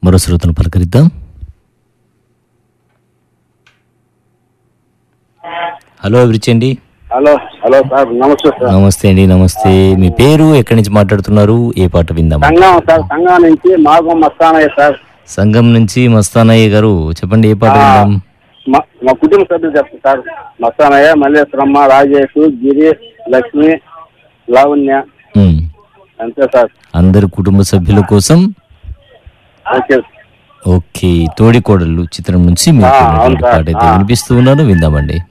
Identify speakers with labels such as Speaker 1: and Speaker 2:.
Speaker 1: మరో శ్రోతను పలకరిద్దాం హలో అభిరుచండి
Speaker 2: hello hello sir namaste sir
Speaker 1: namaste అండి నమస్తే మీ పేరు ఎక్కడి నుంచి మాట్లాడుతున్నారు ఏ పాట విందాం
Speaker 2: సంఘం సార్ సంఘం నుంచి మాగం మస్తానయ్య సార్
Speaker 1: సంఘం నుంచి మస్తానయ్య గారు చెప్పండి ఏ పాట
Speaker 2: ఆ,
Speaker 1: విందాం
Speaker 2: మా మా కుటుంబ సభ్యులు చెప్తారు సార్ మస్తానయ్య మల్లేశ్వరమ్మ రాజేష్ గిరి లక్ష్మి లావణ్య
Speaker 1: ఉమ్.
Speaker 2: అంతే సార్
Speaker 1: అందరి కుటుంబ సభ్యుల కోసం
Speaker 2: ఓకే
Speaker 1: ఓకే తోడికోడళ్ళు చిత్రం నుంచి
Speaker 2: ఆ,
Speaker 1: మీకు
Speaker 2: అవును సార్.
Speaker 1: పాట అయితే
Speaker 2: ఆ.
Speaker 1: వినిపిస్తూ ఉన్నాను విందామండి